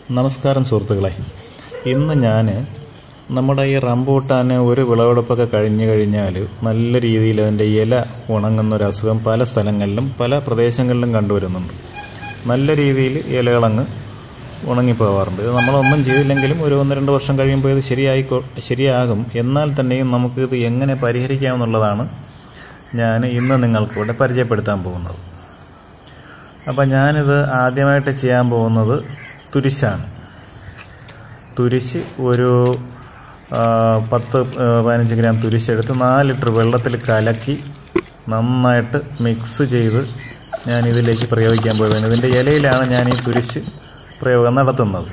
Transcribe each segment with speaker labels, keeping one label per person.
Speaker 1: നമസ്കാരം സുഹൃത്തുക്കളെ ഇന്ന് ഞാൻ നമ്മുടെ ഈ റംബൂട്ടാന് ഒരു വിളവെടുപ്പൊക്കെ കഴിഞ്ഞു കഴിഞ്ഞാൽ നല്ല രീതിയിൽ അതിൻ്റെ ഇല ഉണങ്ങുന്ന ഒരു അസുഖം പല സ്ഥലങ്ങളിലും പല പ്രദേശങ്ങളിലും കണ്ടുവരുന്നുണ്ട് നല്ല രീതിയിൽ ഇലകളങ്ങ് ഉണങ്ങിപ്പോവാറുണ്ട് ഇത് നമ്മളൊന്നും ചെയ്തില്ലെങ്കിലും ഒരു ഒന്ന് രണ്ട് വർഷം കഴിയുമ്പോൾ ഇത് ശരിയായി ശരിയാകും എന്നാൽ തന്നെയും നമുക്കിത് എങ്ങനെ പരിഹരിക്കാമെന്നുള്ളതാണ് ഞാൻ ഇന്ന് നിങ്ങൾക്കിവിടെ പരിചയപ്പെടുത്താൻ പോകുന്നത് അപ്പം ഞാനിത് ആദ്യമായിട്ട് ചെയ്യാൻ പോകുന്നത് തുരിശാണ് തുരിശ് ഒരു ആ, പത്ത് ആ, പതിനഞ്ച് ഗ്രാം തുരിശെടുത്ത് നാല് ലിറ്റർ വെള്ളത്തിൽ കലക്കി നന്നായിട്ട് മിക്സ് ചെയ്ത് ഞാൻ ഇതിലേക്ക് പ്രയോഗിക്കാൻ പോവുകയാണ് ഇതിൻ്റെ ഇലയിലാണ് ഞാൻ ഈ തുരിശ് പ്രയോഗം നടത്തുന്നത്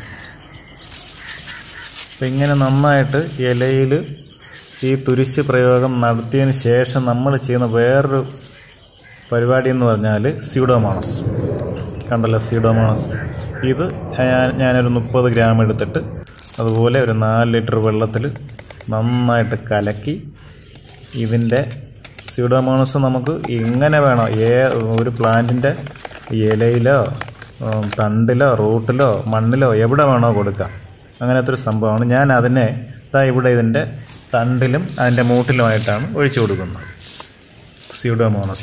Speaker 1: അപ്പം ഇങ്ങനെ നന്നായിട്ട് ഇലയിൽ ഈ തുരിശ് പ്രയോഗം നടത്തിയതിന് ശേഷം നമ്മൾ ചെയ്യുന്ന വേറൊരു പരിപാടി എന്ന് പറഞ്ഞാൽ സ്യൂഡോമോണസ് കണ്ടല്ലോ സ്യൂഡോമോണസ് ഇത് ഞാൻ- ഞാനൊരു മുപ്പത് ഗ്രാം എടുത്തിട്ട് അതുപോലെ ഒരു നാല് ലിറ്റർ വെള്ളത്തിൽ നന്നായിട്ട് കലക്കി ഇതിൻ്റെ സ്യൂഡോമോണസ് നമുക്ക് എങ്ങനെ വേണോ ഏ ഒരു പ്ലാന്റിൻ്റെ ഇലയിലോ ഉം, തണ്ടിലോ റൂട്ടിലോ മണ്ണിലോ എവിടെ വേണോ കൊടുക്കാം അങ്ങനത്തെ ഒരു സംഭവമാണ് ഞാൻ അതിനെ ദാ ഇവിടെ ഇതിൻ്റെ തണ്ടിലും അതിൻ്റെ മൂട്ടിലുമായിട്ടാണ് ഒഴിച്ചു കൊടുക്കുന്നത് സ്യൂഡോമോണസ്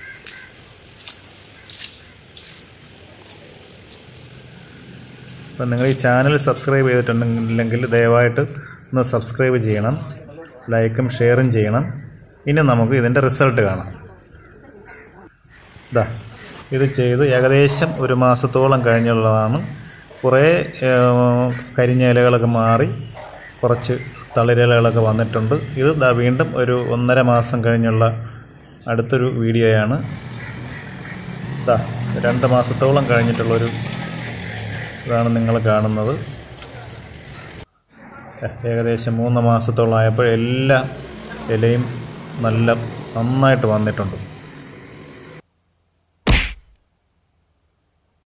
Speaker 1: അപ്പം നിങ്ങൾ ഈ ചാനൽ സബ്സ്ക്രൈബ് ചെയ്തിട്ടുണ്ടെങ്കിൽ ദയവായിട്ട് ഒന്ന് സബ്സ്ക്രൈബ് ചെയ്യണം ലൈക്കും ഷെയറും ചെയ്യണം ഇനി നമുക്ക് ഇതിൻ്റെ റിസൾട്ട് കാണാം ഇതാ ഇത് ചെയ്ത് ഏകദേശം ഒരു മാസത്തോളം കഴിഞ്ഞുള്ളതാണ് കുറേ ഏഹ്, കരിഞ്ഞ ഇലകളൊക്കെ മാറി കുറച്ച് തളിരിലകളൊക്കെ വന്നിട്ടുണ്ട് ഇത് ദാ വീണ്ടും ഒരു ഒന്നര മാസം കഴിഞ്ഞുള്ള അടുത്തൊരു വീഡിയോയാണ് ഇതാ രണ്ട് മാസത്തോളം കഴിഞ്ഞിട്ടുള്ളൊരു ഇതാണ് നിങ്ങൾ കാണുന്നത് ഏകദേശം മൂന്ന് മാസത്തോളം ആയപ്പോൾ എല്ലാ ഇലയും നല്ല നന്നായിട്ട് വന്നിട്ടുണ്ട്